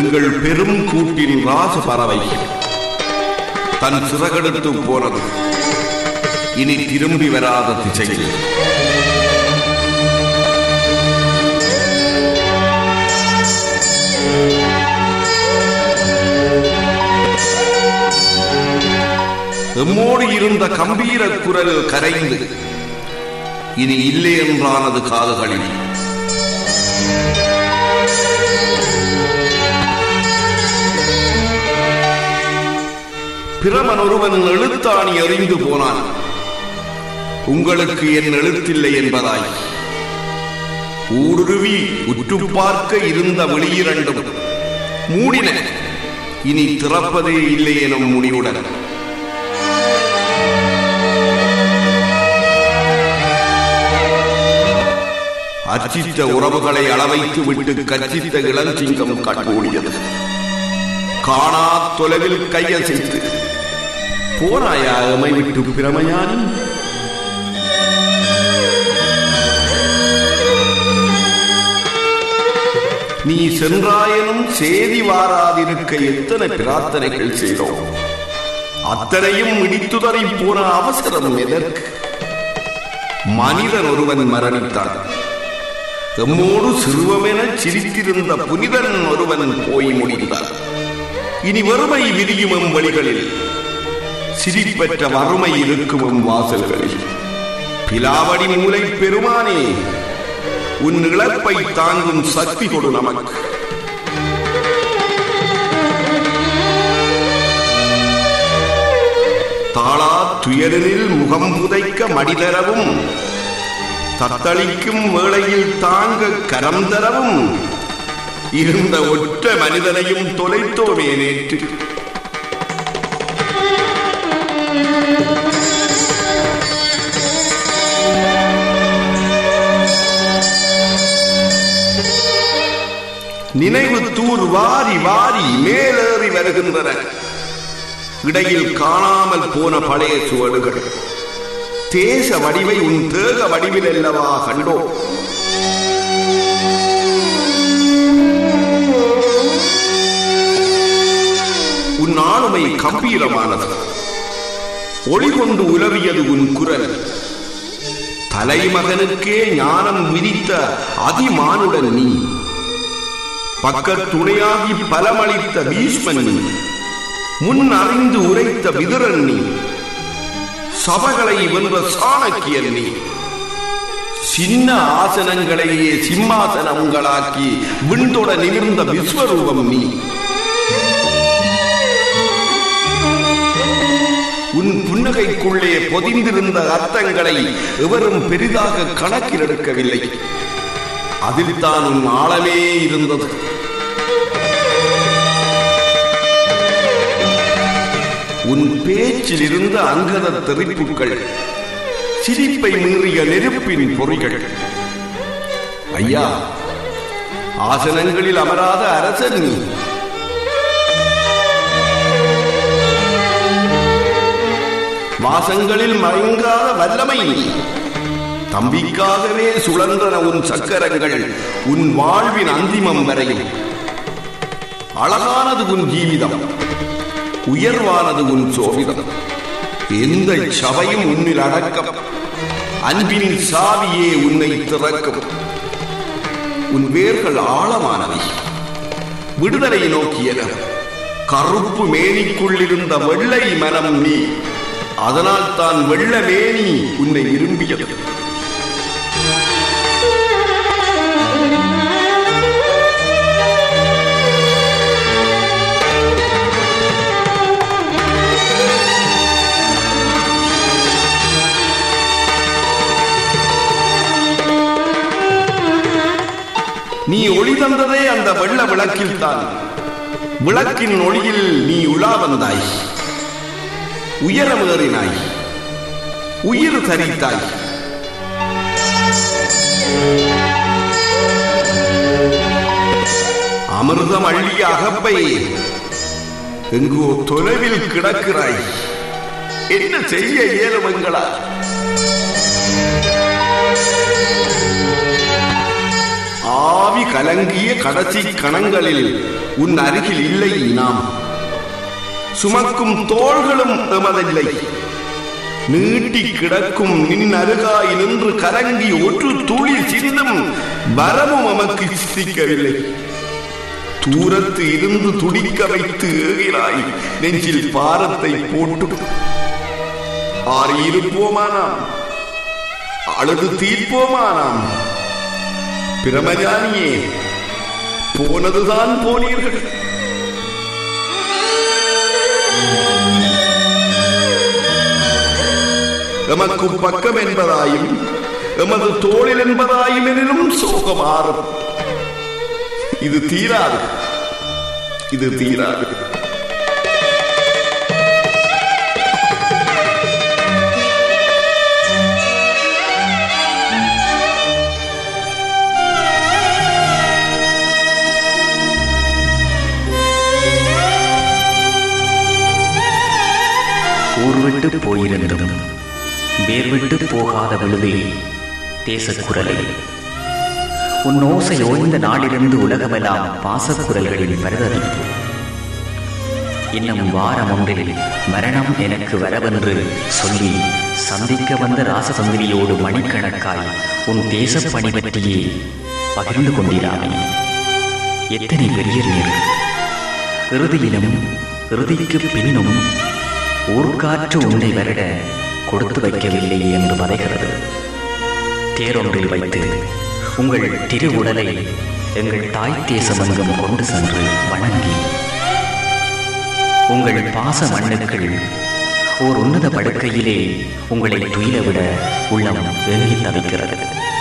எங்கள் பெரும் கூட்டின் ராச பறவை தன் சிறகெடுத்து போனது இனி திரும்பி வராத திசையில் எம்மோடு இருந்த கம்பீர குரல் கரைந்து இனி இல்லை என்றானது காதுகளில் பிரமன் ஒருவன் எழுத்தாணி எறிந்து போனான் உங்களுக்கு என் எழுத்தில்லை என்பதாய் ஊடுருவி உற்று பார்க்க இருந்த வெளியிரண்டும் மூடின இனி திறப்பதே இல்லை எனும் முடிவுடன் அர்ச்சித்த உறவுகளை அளவைத்து விட்டு கர்ச்சித்த இளஞ்சிங்கம் கட்டோடியது காணா தொலைவில் கையசைத்து போனாயா எமை விட்டு பிரமஞானி நீ சென்றாயனும் சேதி வாராதிருக்க எத்தனை பிரார்த்தனைகள் செய்தோம் அத்தனையும் இடித்துதறி போன அவசரம் எதற்கு மனிதன் ஒருவன் மரணித்தான் எம்மோடு சிறுவமென சிரித்திருந்த புனிதன் ஒருவன் போய் முடிந்தார் இனி வறுமை விரியும் எம் வழிகளில் சிரிப்பற்ற வறுமை இருக்கும் எம் வாசல்களில் பிலாவடி மூலை பெருமானே உன் இழப்பை தாங்கும் சக்தி கொடு நமக்கு தாளா துயரில் முகம் புதைக்க மடிதரவும் தத்தளிக்கும் வேளையில் தாங்க கரம் தரவும் இருந்த ஒற்ற மனிதனையும் தொலைத்தோமே நேற்று நினைவு தூர் வாரி வாரி மேலேறி வருகின்றன இடையில் காணாமல் போன பழைய சுவடுகள் தேச வடிவை உன் தேக வடிவில் அல்லவா கண்டோ உன் ஆளுமை கம்பீரமானது ஒளி கொண்டு உலவியது உன் குரல் தலைமகனுக்கே ஞானம் விதித்த அதிமானுடன் நீ பக்கத் துணையாகி பலமளித்த பீஷ்மன் நீ முன் அறிந்து உரைத்த விதுரன் நீ சபைகளை வென்ற சாணக்கியன் நீ சின்ன ஆசனங்களையே சிம்மாசனங்களாக்கி விண்தொட நிமிர்ந்த விஸ்வரூபம் நீ உன் புன்னகைக்குள்ளே பொதிந்திருந்த அர்த்தங்களை எவரும் பெரிதாக கணக்கில் எடுக்கவில்லை அதில் தான் உன் ஆழமே இருந்தது உன் பேச்சில் இருந்த அங்கத தெரிப்புகள் சிரிப்பை மீறிய நெருப்பின் பொறிகள் ஐயா ஆசனங்களில் அமராத அரசன் நீ வாசங்களில் மயங்காத வல்லமை நீ தம்பிக்காகவே சுழன்றன உன் சக்கரங்கள் உன் வாழ்வின் அந்திமம் வரையும் அழகானது உன் ஜீவிதம் உயர்வானது உன் சோவிதம் எந்த சபையும் உன்னில் அடக்கம் அன்பின் சாவியே உன்னை திறக்கும் உன் வேர்கள் ஆழமானவை விடுதலை நோக்கியன கருப்பு மேனிக்குள்ளிருந்த வெள்ளை மனம் நீ அதனால் தான் வெள்ள மேனி உன்னை விரும்பியது நீ ஒளி தந்ததே அந்த வெள்ள விளக்கில் தான் விளக்கின் ஒளியில் நீ உலா வந்தாய் உயரமேறினாய் உயிர் தரித்தாய் அமிர்தம் அள்ளிய அகப்பை எங்கோ தொலைவில் கிடக்கிறாய் என்ன செய்ய இயலும் எங்களா ஆவி கல கலங்கிய கடைசி கணங்களில் உன் அருகில் இல்லை நாம் சுமக்கும் தோள்களும் எமதில்லை நீட்டி கிடக்கும் நின் அருகாய் நின்று கலங்கி ஒற்று துளி சிந்தும் வரமும் நமக்கு சித்திக்கவில்லை தூரத்து இருந்து துடிக்க வைத்து ஏகிறாய் நெஞ்சில் பாரத்தை போட்டு ஆறியிருப்போமா நாம் அழுது தீர்ப்போமா நாம் பிரமஜானியே போனதுதான் போனீர்கள் எமக்கு பக்கம் என்பதாயும் எமது தோளில் என்பதாயும் எனினும் சோகமாறும் இது தீராது இது தீராது ஊர் விட்டு போயிருந்தும் வேர் விட்டு போகாத விழுவே தேசக்குரலை உன் ஓசை ஓய்ந்த நாளிலிருந்து உலகமெல்லாம் பாசக்குரல்களின் பரதவிப்பு இன்னும் வாரம் ஒன்றில் மரணம் எனக்கு வரவென்று சொல்லி சந்திக்க வந்த ராசதந்திரியோடு மணிக்கணக்காய் உன் தேசப் பணி பற்றியே பகிர்ந்து கொண்டிராமே எத்தனை பெரிய நீர் இறுதியிலும் இறுதிக்கு பின்னும் ஊர்காற்று உன்னை வருட கொடுத்து வைக்கவில்லை என்று வதைகிறது தேரொன்றில் வைத்து உங்கள் திரு உடலை எங்கள் தாய் தேசமெங்கும் கொண்டு சென்று வணங்கி உங்கள் பாச மண்ணுக்கள் ஓர் உன்னத படுக்கையிலே உங்களை துயிலவிட உள்ளம் ஏங்கி தவிக்கிறது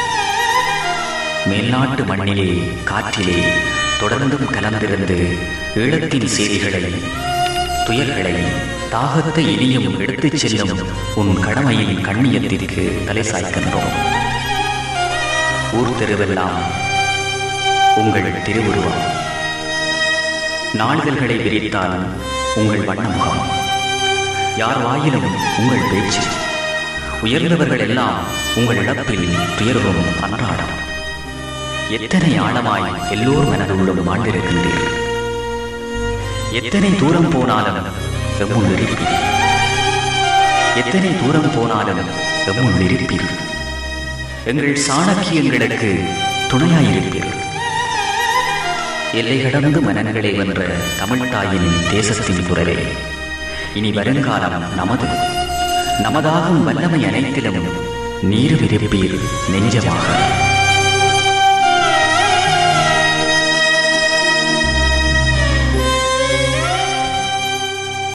மேல்நாட்டு மண்ணிலே காற்றிலே தொடர்ந்தும் கலந்திருந்து ஈழத்தின் செய்திகளை துயர்களை தாகத்தை இனியும் எடுத்துச் செல்லும் உன் கடமையின் கண்ணியத்திற்கு தலை சாய்க்கின்றோம் ஊர் தெருவெல்லாம் உங்கள் திருவுருவம் நாளிதழ்களை விரித்தால் உங்கள் வண்ணமுகம் யார் வாயிலும் உங்கள் பேச்சு உயர்ந்தவர்கள் எல்லாம் உங்கள் இழப்பில் துயர்வும் அன்றாடம் எத்தனை ஆழமாய் எல்லோர் மனதுள்ளும் ஆண்டிருக்கின்றீர்கள் எத்தனை தூரம் போனாலும் எம்முள் இருப்பீர் எத்தனை தூரம் போனாலும் எம்முள் இருப்பீர் எங்கள் சாணக்கியங்களுக்கு துணையாயிருப்பீர் எல்லை கடந்து மனங்களை வென்ற தமிழ்தாயின் தேசத்தின் குரலே இனி வருங்காலம் நமது நமதாகும் வல்லமை அனைத்திலும் நீர் விருப்பீர் நெஞ்சமாக